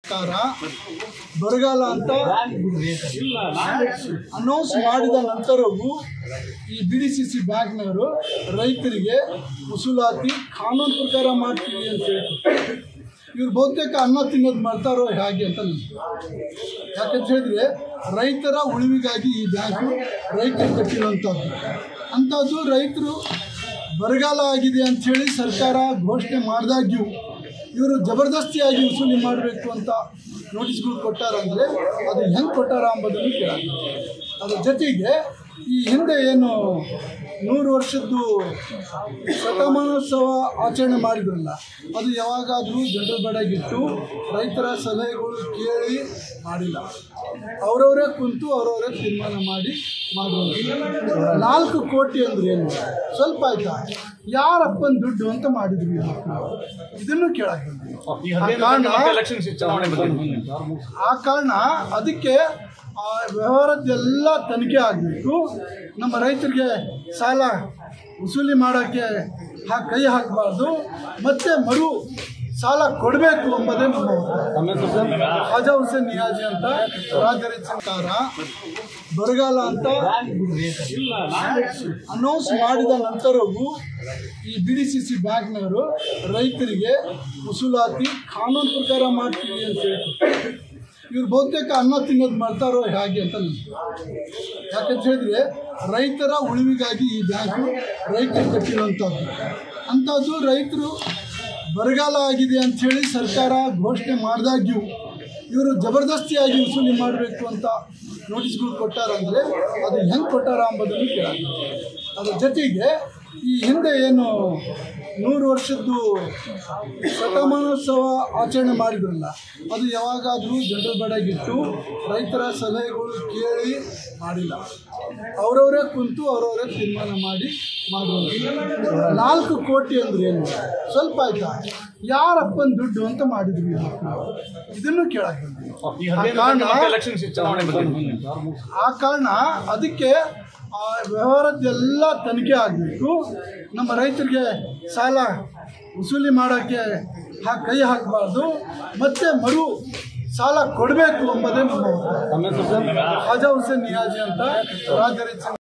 ಸರ್ಕಾರ ಬರಗಾಲ ಅಂತ ಅನೌನ್ಸ್ ಮಾಡಿದ ನಂತರವೂ ಈ ಬಿ ಡಿ ಸಿ ಸಿ ಬ್ಯಾಂಕ್ನವರು ರೈತರಿಗೆ ವಸೂಲಾತಿ ಕಾನೂನು ಪ್ರಕಾರ ಮಾಡ್ತೀವಿ ಅಂತ ಹೇಳಿ ಇವ್ರು ಬಹುತೇಕ ಅನ್ನ ತಿನ್ನೋದು ಮಾಡ್ತಾರೋ ಹೇಗೆ ಅಂತ ನನಗೆ ಯಾಕಂತ ಹೇಳಿದ್ರೆ ರೈತರ ಉಳಿವಿಗಾಗಿ ಈ ಬ್ಯಾಂಕು ರೈತರು ಕಟ್ಟಿರುವಂಥದ್ದು ಅಂಥದ್ದು ರೈತರು ಬರಗಾಲ ಆಗಿದೆ ಅಂಥೇಳಿ ಸರ್ಕಾರ ಘೋಷಣೆ ಮಾಡಿದಾಗ್ಯೂ ಇವರು ಜಬರ್ದಸ್ತಿಯಾಗಿ ವಸೂಲಿ ಮಾಡಬೇಕು ಅಂತ ನೋಟಿಸ್ಗಳು ಕೊಟ್ಟಾರಂದರೆ ಅದು ಹೆಂಗೆ ಕೊಟ್ಟಾರ ಅಂಬೋದನ್ನು ಕೇಳೋದು ಅದ್ರ ಜೊತೆಗೆ ಈ ಹಿಂದೆ ಏನು ನೂರು ವರ್ಷದ್ದು ಶತಮಾನೋತ್ಸವ ಆಚರಣೆ ಮಾಡಿದ್ರಲ್ಲ ಅದು ಯಾವಾಗಾದರೂ ಜನರ ಬಡಗಿಟ್ಟು ರೈತರ ಸಲಹೆಗಳು ಕೇಳಿ ಮಾಡಿಲ್ಲ ಅವರವರೇ ಕುಂತು ಅವರವರೇ ತೀರ್ಮಾನ ಮಾಡಿ ಮಾಡುವಂಥದ್ದು ನಾಲ್ಕು ಕೋಟಿ ಅಂದ್ರೆ ಏನು ಸ್ವಲ್ಪ ಆಯ್ತಾ ಯಾರಪ್ಪನ ದುಡ್ಡು ಅಂತ ಮಾಡಿದ್ವಿ ಇವತ್ತು. ಇದನ್ನು ಕೇಳಕ್ಕೆ ಬಂದ್ವಿ. ಆ ಕಾರಣ ಎಲೆಕ್ಷನ್ ಚುನಾವಣೆ ಬಗ್ಗೆ ಆ ಕಾರಣ ಅದಕ್ಕೆ ಆ ವ್ಯವಹಾರದ್ದೆಲ್ಲ ತನಿಖೆ ಆಗಬೇಕು ನಮ್ಮ ರೈತರಿಗೆ ಸಾಲ ವಸೂಲಿ ಮಾಡೋಕ್ಕೆ ಹಾ ಕೈ ಹಾಕಬಾರ್ದು ಮತ್ತೆ ಮರು ಸಾಲ ಕೊಡಬೇಕು ಎಂಬುದೇ ನಮ್ಮ ಒತ್ತಾಯ. ಖಾಜಾ ಹುಸೇನ್ ನಿಯಾಜಿ ಅಂತ ರಾಜ್ಯ ರೈತ ಸರ್ಕಾರ ಬರಗಾಲ ಅಂತ ಅನೌನ್ಸ್ ಮಾಡಿದ ನಂತರವೂ ಈ ಬಿ ಡಿ ಸಿ ಸಿ ಬ್ಯಾಂಕ್ನವರು ರೈತರಿಗೆ ವಸೂಲಾತಿ ಕಾನೂನು ಪ್ರಕಾರ ಮಾಡ್ತೀವಿ ಅಂತ ಹೇಳಿ ಇವ್ರು ಬಹುತೇಕ ಅನ್ನ ತಿನ್ನೋದು ಮಾಡ್ತಾರೋ ಹೇಗೆ ಅಂತ ನನಗೆ ಯಾಕಂತ ಹೇಳಿದ್ರೆ ರೈತರ ಉಳಿವಿಗಾಗಿ ಈ ಬ್ಯಾಂಕು ರೈತರು ಕಟ್ಟಿರುವಂಥದ್ದು ಅಂಥದ್ದು ರೈತರು ಬರಗಾಲ ಆಗಿದೆ ಅಂಥೇಳಿ ಸರ್ಕಾರ ಘೋಷಣೆ ಮಾಡಿದಾಗ್ಯೂ ಇವರು ಜಬರ್ದಸ್ತಿಯಾಗಿ ವಸೂಲಿ ಮಾಡಬೇಕು ಅಂತ ನೋಟಿಸ್ಗಳು ಕೊಟ್ಟಾರಂದರೆ ಅದು ಹೆಂಗೆ ಕೊಟ್ಟಾರ ಅಂಬೋದನ್ನು ಕೇಳೋದು ಅದ್ರ ಜೊತೆಗೆ ಈ ಹಿಂದೆ ಏನು ನೂರು ವರ್ಷದ್ದು ಶತಮಾನೋತ್ಸವ ಆಚರಣೆ ಮಾಡಿದ್ರಲ್ಲ ಅದು ಯಾವಾಗಾದರೂ ಜನರ ಬಡಗಿಟ್ಟು ರೈತರ ಸಲಹೆಗಳು ಕೇಳಿ ಮಾಡಿಲ್ಲ ಅವರವರೇ ಕುಂತು ಅವರವರೇ ತೀರ್ಮಾನ ಮಾಡಿ ಮಾಡುವಂಥದ್ದು ನಾಲ್ಕು ಕೋಟಿ ಅಂದ್ರೆ ಏನು ಸ್ವಲ್ಪ ಆಯ್ತಾ ಯಾರಪ್ಪನ ದುಡ್ಡು ಅಂತ ಮಾಡಿದ್ವಿ ಇವತ್ತು. ಇದನ್ನು ಕೇಳಕ್ಕೆ ಬಂದ್ವಿ. ಆ ಕಾರಣ ಎಲೆಕ್ಷನ್ ಚುನಾವಣೆ ಬಗ್ಗೆ ಆ ಕಾರಣ ಅದಕ್ಕೆ ಆ ವ್ಯವಹಾರದ್ದೆಲ್ಲ ತನಿಖೆ ಆಗಬೇಕು ನಮ್ಮ ರೈತರಿಗೆ ಸಾಲ ವಸೂಲಿ ಮಾಡೋಕ್ಕೆ ಹಾ ಕೈ ಹಾಕಬಾರ್ದು ಮತ್ತೆ ಮರು ಸಾಲ ಕೊಡಬೇಕು ಎಂಬುದೇ ನಮ್ಮ ಒತ್ತಾಯ. ಖಾಜಾ ಹುಸೇನ್ ನಿಯಾಜಿ ಅಂತ ರಾಜ್ಯ ರೈತ ಸಂಘ